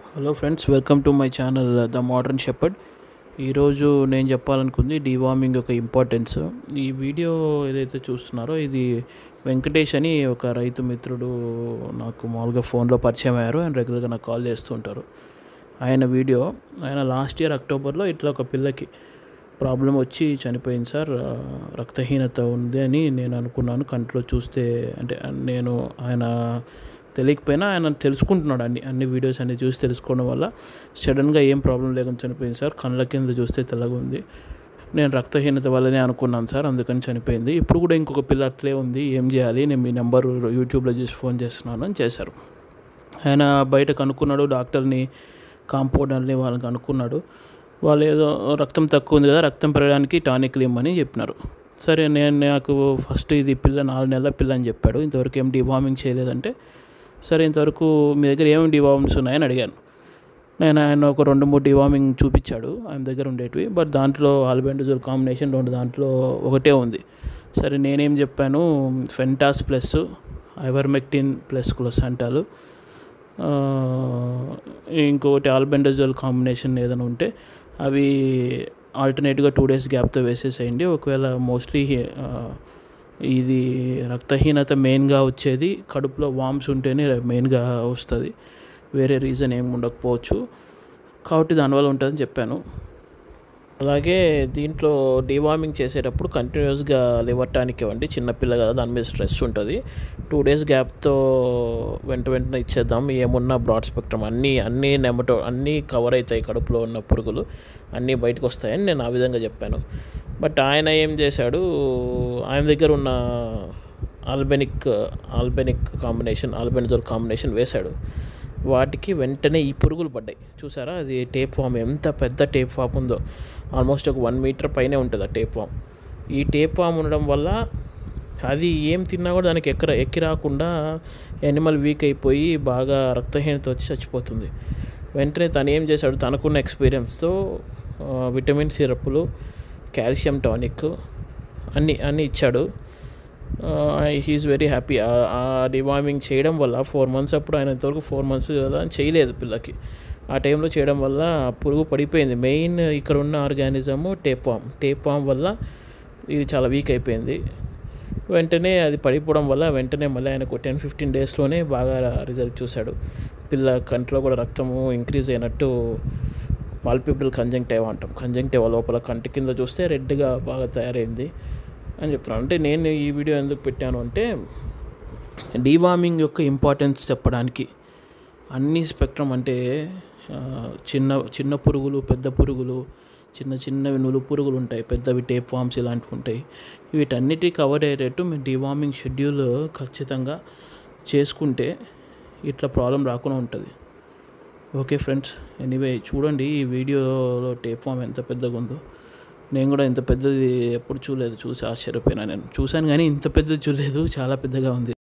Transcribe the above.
hello friends welcome to my channel the modern shepherd ఈరోజు నేను చెప్పాలనుకుంది డీవార్మింగ్ యొక్క ఇంపార్టెన్స్ ఈ వీడియో ఏదైతే చూస్తున్నారో ఇది వెంకటేష్ అని ఒక రైతు మిత్రుడు నాకు మామూలుగా ఫోన్లో పరిచయం అయ్యారు అండ్ రెగ్యులర్గా నాకు కాల్ చేస్తూ ఉంటారు ఆయన వీడియో ఆయన లాస్ట్ ఇయర్ అక్టోబర్లో ఇట్లా ఒక పిల్లకి ప్రాబ్లం వచ్చి చనిపోయింది సార్ ఆ, రక్తహీనత ఉంది అని నేను అనుకున్నాను కంట్లో చూస్తే అంటే నేను ఆయన తెలియకపోయినా ఆయన తెలుసుకుంటున్నాడు అన్ని అన్ని వీడియోస్ అన్ని చూసి తెలుసుకోవడం వల్ల సడన్గా ఏం ప్రాబ్లం లేకుండా చనిపోయింది సార్ కళ్ళ కింద చూస్తే తెల్లగా ఉంది నేను రక్తహీనత వల్లనే అనుకున్నాను సార్ అందుకని చనిపోయింది ఇప్పుడు కూడా ఇంకొక పిల్ల అట్లే ఉంది ఏం చేయాలి నేను మీ నెంబర్ యూట్యూబ్లో చూసి ఫోన్ చేస్తున్నాను అని చేశారు ఆయన బయట కనుక్కున్నాడు డాక్టర్ని కాంపౌండర్ని వాళ్ళని కనుక్కున్నాడు వాళ్ళు ఏదో రక్తం తక్కువ ఉంది కదా రక్తం పెరగడానికి టానిక్ ఇమ్మని చెప్పినారు సరే నేను నాకు ఫస్ట్ ఇది పిల్ల నాలుగు నెలల పిల్ల అని చెప్పాడు ఇంతవరకు ఏం డివార్మింగ్ చేయలేదంటే సరే ఇంతవరకు మీ దగ్గర ఏమేమి డివార్మింగ్స్ ఉన్నాయని అడిగాను నేను ఆయన ఒక రెండు మూడు డివార్మింగ్ చూపించాడు ఆయన దగ్గర ఉండేటివి బట్ దాంట్లో ఆల్బెండజోల్ కాంబినేషన్ రెండు దాంట్లో ఒకటే ఉంది సరే నేనేం చెప్పాను ఫెంటాస్ ప్లస్ ఐవర్మెక్టిన్ ప్లస్ క్లోసాంటాలు ఆ, ఇంకొకటి ఆల్బెండజోల్ కాంబినేషన్ ఏదైనా ఉంటే అవి ఆల్టర్నేట్గా టూ డేస్ గ్యాప్తో వేసేసేయండి ఒకవేళ మోస్ట్లీ ఇది రక్తహీనత మెయిన్గా వచ్చేది కడుపులో వామ్స్ ఉంటేనే మెయిన్గా వస్తుంది వేరే రీజన్ ఏమి ఉండకపోవచ్చు కాబట్టి దానివల్ల ఉంటుందని చెప్పాను అలాగే దీంట్లో డివార్మింగ్ చేసేటప్పుడు కంటిన్యూస్గా లివర్ టానిక్ ఇవ్వండి చిన్నపిల్ల కదా దాని మీద స్ట్రెస్ ఉంటుంది టూ డేస్ గ్యాప్తో వెంట వెంటనే ఇచ్చేద్దాం ఏమున్నా బ్రాడ్ స్పెక్ట్రమ్ అన్నీ అన్నీ నెమటో అన్నీ కవర్ అవుతాయి కడుపులో ఉన్న పురుగులు అన్నీ బయటకు వస్తాయని నేను ఆ విధంగా చెప్పాను బట్ ఆయన ఏం చేశాడు ఆయన దగ్గర ఉన్న ఆల్బెనిక్ ఆల్బెనిక్ కాంబినేషన్ ఆల్బెనిజోల్ కాంబినేషన్ వేశాడు వాటికి వెంటనే ఈ పురుగులు పడ్డాయి చూసారా అది టేప్ ఫామ్ ఎంత పెద్ద టేప్ ఫామ్ ఉందో ఆల్మోస్ట్ ఒక వన్ మీటర్ పైనే ఉంటుంది ఆ టేప్ ఫామ్ ఈ టేప్ ఫామ్ ఉండడం వల్ల అది ఏం తిన్నా కూడా దానికి ఎక్కర ఎక్కి రాకుండా యానిమల్ వీక్ అయిపోయి బాగా రక్తహీనత వచ్చి చచ్చిపోతుంది వెంటనే తను ఏం చేశాడు తనకున్న ఎక్స్పీరియన్స్తో విటమిన్ సిరప్లు కాల్షియం టానిక్ అన్నీ అన్నీ ఇచ్చాడు హీఈస్ వెరీ హ్యాపీ ఆ డివార్మింగ్ చేయడం వల్ల ఫోర్ మంత్స్ అప్పుడు ఆయన ఇంతవరకు ఫోర్ మంత్స్ కదా చేయలేదు పిల్లకి ఆ టైంలో చేయడం వల్ల పురుగు పడిపోయింది మెయిన్ ఇక్కడ ఉన్న ఆర్గానిజము టేపామ్ టేపామ్ వల్ల ఇది చాలా వీక్ అయిపోయింది వెంటనే అది పడిపోవడం వల్ల వెంటనే మళ్ళీ ఆయనకు టెన్ ఫిఫ్టీన్ డేస్లోనే బాగా రిజల్ట్ చూశాడు పిల్ల కంట్లో కూడా రక్తము ఇంక్రీజ్ అయినట్టు పాల్పిబుల్ కంజంక్టివ్ అంటాం కంజంక్టివ్ లోపల కంటి కింద చూస్తే రెడ్గా బాగా తయారైంది అని చెప్తున్నాను అంటే నేను ఈ వీడియో ఎందుకు పెట్టాను అంటే డీవార్మింగ్ యొక్క ఇంపార్టెన్స్ చెప్పడానికి అన్ని స్పెక్ట్రమ్ అంటే ఆ, చిన్న చిన్న పురుగులు పెద్ద పురుగులు చిన్న చిన్నవి నులు పురుగులు ఉంటాయి పెద్దవి టేప్ ఫామ్స్ ఇలాంటివి ఉంటాయి వీటన్నిటి కవర్ అయ్యేటట్టు మీరు డీవార్మింగ్ షెడ్యూల్ ఖచ్చితంగా చేసుకుంటే ఇట్లా ప్రాబ్లం రాకుండా ఉంటుంది ఓకే ఫ్రెండ్స్ ఎనీవే చూడండి ఈ వీడియోలో టేప్ ఫామ్ ఎంత పెద్దగా ఉందో నేను కూడా ఇంత పెద్దది ఎప్పుడు చూడలేదు చూసి ఆశ్చర్యపోయినా నేను చూశాను కానీ ఇంత పెద్దది చూడలేదు చాలా పెద్దగా ఉంది